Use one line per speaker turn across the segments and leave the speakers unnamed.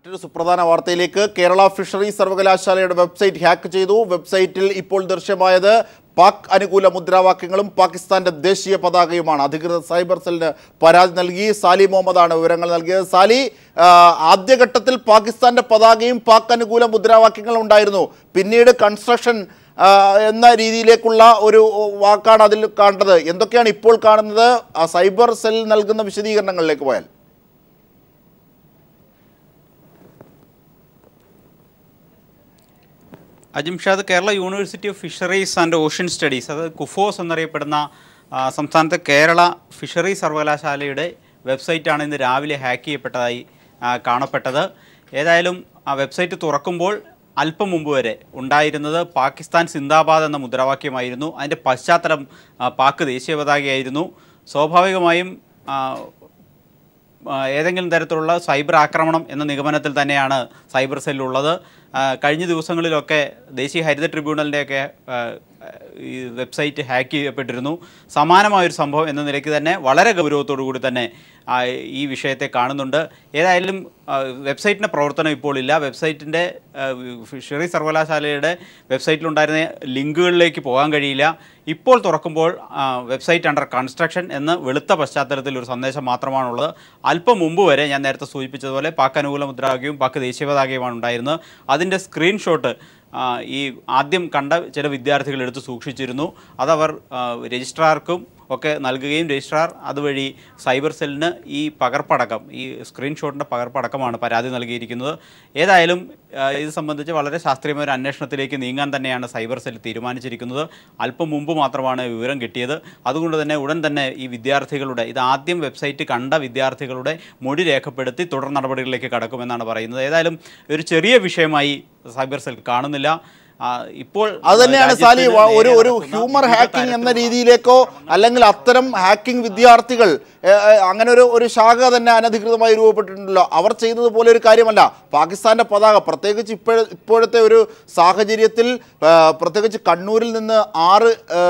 മറ്റൊരു സുപ്രധാന വാർത്തയിലേക്ക് കേരള ഫിഷറീസ് സർവകലാശാലയുടെ വെബ്സൈറ്റ് ഹാക്ക് ചെയ്തു വെബ്സൈറ്റിൽ ഇപ്പോൾ ദൃശ്യമായത് പാക് അനുകൂല മുദ്രാവാക്യങ്ങളും പാകിസ്ഥാന്റെ ദേശീയ പതാകയുമാണ് അധികൃതർ സൈബർ സെല്ലിന് പരാതി നൽകി സാലി മുഹമ്മദാണ് വിവരങ്ങൾ നൽകിയത് സാലി ആ, ആദ്യഘട്ടത്തിൽ പാകിസ്ഥാന്റെ പതാകയും പാക് അനുകൂല മുദ്രാവാക്യങ്ങളും ഉണ്ടായിരുന്നു പിന്നീട് കൺസ്ട്രക്ഷൻ ആ, എന്ന രീതിയിലേക്കുള്ള ഒരു വാക്കാണ് അതിൽ കാണുന്നത് എന്തൊക്കെയാണ് ഇപ്പോൾ കാണുന്നത് ആ സൈബർ സെൽ നൽകുന്ന വിശദീകരണങ്ങളിലേക്ക് പോയാൽ
Ajimshad Kerala university of fisheries and ocean studies അത് കുഫോസ് എന്നറിയപ്പെടുന്ന ആ, സംസ്ഥാനത്തെ കേരള ഫിഷറീസ് സർവകലാശാലയുടെ വെബ്സൈറ്റാണ് ഇന്ന് രാവിലെ ഹാക്ക് ചെയ്യപ്പെട്ടതായി ആ, കാണപ്പെട്ടത് ഏതായാലും ആ വെബ്സൈറ്റ് തുറക്കുമ്പോൾ അല്പം മുമ്പ് വരെ ഉണ്ടായിരുന്നത് പാകിസ്ഥാൻ സിന്ദാബാദ് എന്ന മുദ്രാവാക്യമായിരുന്നു അതിൻ്റെ പശ്ചാത്തലം ആ, പാക് ദേശീയ പതാകയായിരുന്നു സ്വാഭാവികമായും ആ, ആ, ഏതെങ്കിലും തരത്തിലുള്ള സൈബർ ആക്രമണം എന്ന നിഗമനത്തിൽ തന്നെയാണ് സൈബർ സെല്ലുള്ളത് ആ, കഴിഞ്ഞ ദിവസങ്ങളിലൊക്കെ ദേശീയ ഹരിത ട്രിബ്യൂണലിൻ്റെയൊക്കെ ആ, ഈ വെബ്സൈറ്റ് ഹാക്ക് ചെയ്യപ്പെട്ടിരുന്നു സമാനമായൊരു സംഭവം എന്ന നിലയ്ക്ക് തന്നെ വളരെ ഗൗരവത്തോടു കൂടി തന്നെ ആ, ഈ വിഷയത്തെ കാണുന്നുണ്ട് ഏതായാലും ആ, വെബ്സൈറ്റിൻ്റെ പ്രവർത്തനം ഇപ്പോൾ ഇല്ല വെബ്സൈറ്റിൻ്റെ ഫിഷറി സർവകലാശാലയുടെ വെബ്സൈറ്റിലുണ്ടായിരുന്ന ലിങ്കുകളിലേക്ക് പോകാൻ കഴിയില്ല ഇപ്പോൾ തുറക്കുമ്പോൾ ആ, വെബ്സൈറ്റ് അണ്ടർ കൺസ്ട്രക്ഷൻ എന്ന് വെളുത്ത പശ്ചാത്തലത്തിൽ ഒരു സന്ദേശം മാത്രമാണുള്ളത് അല്പം മുമ്പ് വരെ ഞാൻ നേരത്തെ സൂചിപ്പിച്ചതുപോലെ പാക് അനുകൂല മുദ്രാവാക്യവും പാക് ദേശീയ പതാകയുമാണ് ഉണ്ടായിരുന്നത് അതിൻ്റെ സ്ക്രീൻഷോട്ട് ആ, ഈ ആദ്യം കണ്ട ചില വിദ്യാർത്ഥികൾ എടുത്ത് സൂക്ഷിച്ചിരുന്നു അതവർ ആ, രജിസ്ട്രാർക്കും ഒക്കെ നൽകുകയും രജിസ്ട്രാർ അതുവഴി സൈബർ സെല്ലിന് ഈ പകർപ്പടക്കം ഈ സ്ക്രീൻഷോട്ടിൻ്റെ പകർപ്പടക്കമാണ് പരാതി നൽകിയിരിക്കുന്നത് ഏതായാലും ആ, ഇത് സംബന്ധിച്ച് വളരെ ശാസ്ത്രീയമായ ഒരു അന്വേഷണത്തിലേക്ക് നീങ്ങാൻ തന്നെയാണ് സൈബർ സെൽ തീരുമാനിച്ചിരിക്കുന്നത് അല്പം മുമ്പ് മാത്രമാണ് വിവരം കിട്ടിയത് അതുകൊണ്ട് തന്നെ ഉടൻ തന്നെ ഈ വിദ്യാർത്ഥികളുടെ ഇത് ആദ്യം വെബ്സൈറ്റ് കണ്ട വിദ്യാർത്ഥികളുടെ മൊഴി രേഖപ്പെടുത്തി തുടർ നടപടികളിലേക്ക് കടക്കുമെന്നാണ് പറയുന്നത് ഏതായാലും ഒരു ചെറിയ വിഷയമായി സൈബർ സെൽ കാണുന്നില്ല ആ, ഇപ്പോൾ
അത് തന്നെയാണ്
രാജ്യത്തിന്
സാലി വ- ഒരു
നേരെ
ഒരു
നടക്കുന്ന
ഹ്യൂമർ
വിവിധ
ഹാക്കിംഗ് എന്ന
തരത്തിലുള്ള
രീതിയിലേക്കോ അല്ലെങ്കിൽ അത്തരം ഹാക്കിംഗ് വിദ്യാർത്ഥികൾ ഏ, ഏ, അങ്ങനെ ഒരു ഒരു ശാഖ തന്നെ അനധികൃതമായി രൂപപ്പെട്ടിട്ടുണ്ടല്ലോ അവർ ചെയ്യുന്നത് പോലെ ഒരു കാര്യമല്ല പാകിസ്ഥാന്റെ പതാക പ്രത്യേകിച്ച് ഇപ്പോഴ ഇപ്പോഴത്തെ ഒരു സാഹചര്യത്തിൽ ആ, പ്രത്യേകിച്ച് കണ്ണൂരിൽ നിന്ന് ആറ്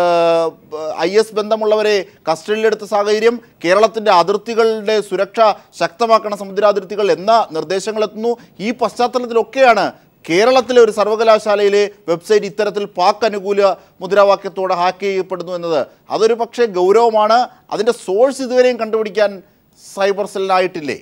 ഐ എസ് ബന്ധമുള്ളവരെ കസ്റ്റഡിയിലെടുത്ത സാഹചര്യം കേരളത്തിന്റെ അതിർത്തികളുടെ സുരക്ഷ ശക്തമാക്കണം സമുദ്രാതിർത്തികൾ എന്ന നിർദ്ദേശങ്ങൾ എത്തുന്നു ഈ പശ്ചാത്തലത്തിലൊക്കെയാണ് കേരളത്തിലെ ഒരു സർവകലാശാലയിലെ വെബ്സൈറ്റ് ഇത്തരത്തിൽ പാക് അനുകൂല മുദ്രാവാക്യത്തോടെ ഹാക്ക് ചെയ്യപ്പെടുന്നു എന്നത് അതൊരു പക്ഷേ ഗൗരവമാണ് അതിൻ്റെ സോഴ്സ് ഇതുവരെയും കണ്ടുപിടിക്കാൻ സൈബർ സെല്ലിനായിട്ടില്ലേ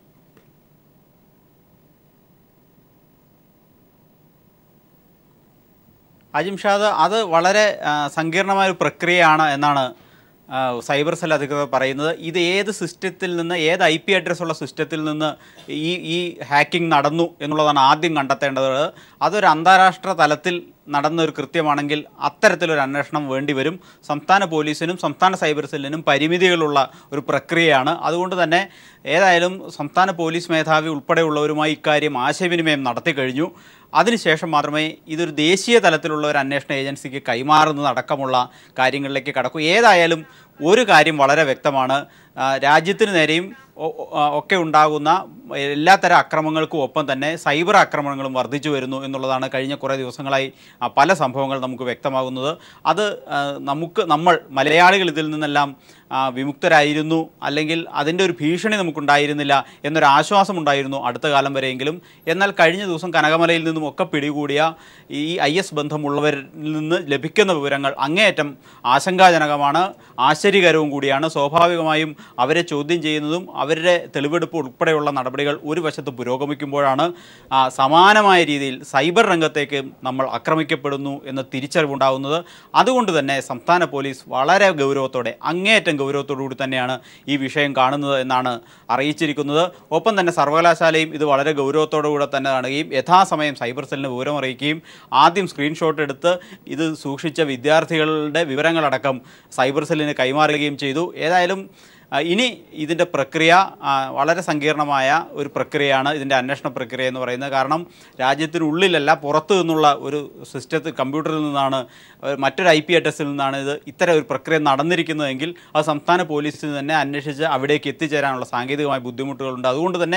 അജിംഷാദ് അത് വളരെ ആ, സങ്കീർണമായ ഒരു പ്രക്രിയയാണ് എന്നാണ് ആ, സൈബർ സെൽ അധികൃതർ പറയുന്നത് ഇത് ഏത് സിസ്റ്റത്തിൽ നിന്ന് ഏത് ഐ പി അഡ്രസ് ഉള്ള സിസ്റ്റത്തിൽ നിന്ന് ഈ ഈ ഹാക്കിംഗ് നടന്നു എന്നുള്ളതാണ് ആദ്യം കണ്ടെത്തേണ്ടത് അതൊരു അന്താരാഷ്ട്ര തലത്തിൽ നടന്ന ഒരു കൃത്യമാണെങ്കിൽ അത്തരത്തിലൊരു അന്വേഷണം വേണ്ടിവരും സംസ്ഥാന പോലീസിനും സംസ്ഥാന സൈബർ സെല്ലിനും പരിമിതികളുള്ള ഒരു പ്രക്രിയയാണ് അതുകൊണ്ട് തന്നെ ഏതായാലും സംസ്ഥാന പോലീസ് മേധാവി ഉൾപ്പെടെയുള്ളവരുമായി ഇക്കാര്യം ആശയവിനിമയം നടത്തി കഴിഞ്ഞു അതിനുശേഷം മാത്രമേ ഇതൊരു ദേശീയ തലത്തിലുള്ള ഒരു അന്വേഷണ ഏജൻസിക്ക് കൈമാറുന്നതടക്കമുള്ള കാര്യങ്ങളിലേക്ക് കടക്കൂ ഏതായാലും ഒരു കാര്യം വളരെ വ്യക്തമാണ് ആ, രാജ്യത്തിന് നേരെയും ഒ- ഒ- ആ, ഒക്കെ ഉണ്ടാകുന്ന എല്ലാത്തരം അക്രമങ്ങൾക്കും ഒപ്പം തന്നെ സൈബർ ആക്രമണങ്ങളും വർദ്ധിച്ചു വരുന്നു എന്നുള്ളതാണ് കഴിഞ്ഞ കുറേ ദിവസങ്ങളായി ആ, പല സംഭവങ്ങൾ നമുക്ക് വ്യക്തമാകുന്നത് അത് ആ, നമുക്ക് നമ്മൾ മലയാളികൾ ഇതിൽ നിന്നെല്ലാം ആ, വിമുക്തരായിരുന്നു അല്ലെങ്കിൽ അതിൻ്റെ ഒരു ഭീഷണി നമുക്കുണ്ടായിരുന്നില്ല എന്നൊരു ആശ്വാസം ഉണ്ടായിരുന്നു അടുത്ത കാലം വരെയെങ്കിലും എന്നാൽ കഴിഞ്ഞ ദിവസം കനകമലയിൽ നിന്നും ഒക്കെ പിടികൂടിയ ഈ ഐ എസ് ബന്ധമുള്ളവരിൽ നിന്ന് ലഭിക്കുന്ന വിവരങ്ങൾ അങ്ങേയറ്റം ആശങ്കാജനകമാണ് ആശ്ചര്യകരവും കൂടിയാണ് സ്വാഭാവികമായും അവരെ ചോദ്യം ചെയ്യുന്നതും അവരുടെ തെളിവെടുപ്പ് ഉൾപ്പെടെയുള്ള നടപടികൾ ഒരു വശത്ത് പുരോഗമിക്കുമ്പോഴാണ് ആ, സമാനമായ രീതിയിൽ സൈബർ രംഗത്തേക്ക് നമ്മൾ ആക്രമിക്കപ്പെടുന്നു എന്ന തിരിച്ചറിവുണ്ടാകുന്നത് അതുകൊണ്ട് തന്നെ സംസ്ഥാന പോലീസ് വളരെ ഗൗരവത്തോടെ അങ്ങേയറ്റം ഗൗരവത്തോടു കൂടി തന്നെയാണ് ഈ വിഷയം കാണുന്നത് എന്നാണ് അറിയിച്ചിരിക്കുന്നത് ഒപ്പം തന്നെ സർവകലാശാലയും ഇത് വളരെ ഗൗരവത്തോടു കൂടെ തന്നെ കാണുകയും യഥാസമയം സൈബർ സെല്ലിന് വിവരം അറിയിക്കുകയും ആദ്യം സ്ക്രീൻഷോട്ട് എടുത്ത് ഇത് സൂക്ഷിച്ച വിദ്യാർത്ഥികളുടെ വിവരങ്ങളടക്കം സൈബർ സെല്ലിന് കൈമാറുകയും ചെയ്തു ഏതായാലും ആ, ഇനി ഇതിൻ്റെ പ്രക്രിയ ആ, വളരെ സങ്കീർണമായ ഒരു പ്രക്രിയയാണ് ഇതിൻ്റെ അന്വേഷണ പ്രക്രിയ എന്ന് പറയുന്നത് കാരണം രാജ്യത്തിനുള്ളിലല്ല പുറത്തു നിന്നുള്ള ഒരു സിസ്റ്റത്തിൽ കമ്പ്യൂട്ടറിൽ നിന്നാണ് ഏഹ്, മറ്റൊരു ഐ പി അഡ്രസ്സിൽ നിന്നാണ് ഇത് ഇത്തരം ഒരു പ്രക്രിയ നടന്നിരിക്കുന്നതെങ്കിൽ അത് സംസ്ഥാന പോലീസിന് തന്നെ അന്വേഷിച്ച് അവിടേക്ക് എത്തിച്ചേരാനുള്ള സാങ്കേതികമായ ബുദ്ധിമുട്ടുകളുണ്ട് അതുകൊണ്ട് തന്നെ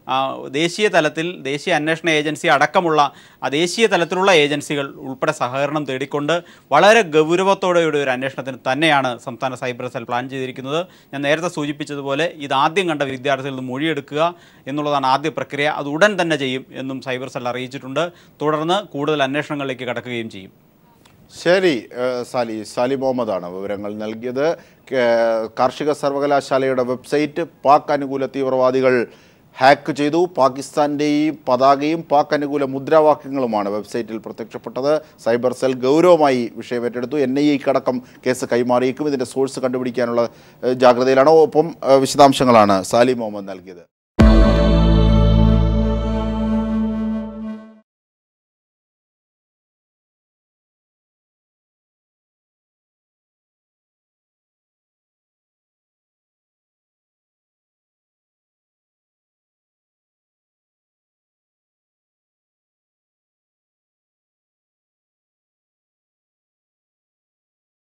ആ, ദേശീയ തലത്തിൽ ദേശീയ അന്വേഷണ ഏജൻസി അടക്കമുള്ള ആ ദേശീയ തലത്തിലുള്ള ഏജൻസികൾ ഉൾപ്പെടെ സഹകരണം തേടിക്കൊണ്ട് വളരെ ഗൗരവത്തോടെയുള്ള ഒരു അന്വേഷണത്തിന് തന്നെയാണ് സംസ്ഥാന സൈബർ സെൽ പ്ലാൻ ചെയ്തിരിക്കുന്നത് ഞാൻ നേരത്തെ സൂചിപ്പിച്ചതുപോലെ ഇത് ആദ്യം കണ്ട വിദ്യാർത്ഥികളിൽ നിന്ന് മൊഴിയെടുക്കുക എന്നുള്ളതാണ് ആദ്യ പ്രക്രിയ അത് ഉടൻ തന്നെ ചെയ്യും എന്നും സൈബർ സെൽ അറിയിച്ചിട്ടുണ്ട് തുടർന്ന് കൂടുതൽ അന്വേഷണങ്ങളിലേക്ക് കടക്കുകയും ചെയ്യും
ശരി ഏഹ് സാലി സാലി മുഹമ്മദാണ് വിവരങ്ങൾ നൽകിയത് കേ- കാർഷിക സർവകലാശാലയുടെ വെബ്സൈറ്റ് പാക് അനുകൂല തീവ്രവാദികൾ ഹാക്ക് ചെയ്തു പാകിസ്ഥാൻ്റെയും പതാകയും പാക് അനുകൂല മുദ്രാവാക്യങ്ങളുമാണ് വെബ്സൈറ്റിൽ പ്രത്യക്ഷപ്പെട്ടത് സൈബർ സെൽ ഗൗരവമായി വിഷയം ഏറ്റെടുത്തു എൻ ഐ എക്കടക്കം കേസ് കൈമാറിയേക്കും ഇതിൻ്റെ സോഴ്സ് കണ്ടുപിടിക്കാനുള്ള ഏഹ് ജാഗ്രതയിലാണ് ഒപ്പം ഏഹ് വിശദാംശങ്ങളാണ് സാലി മുഹമ്മദ് നൽകിയത്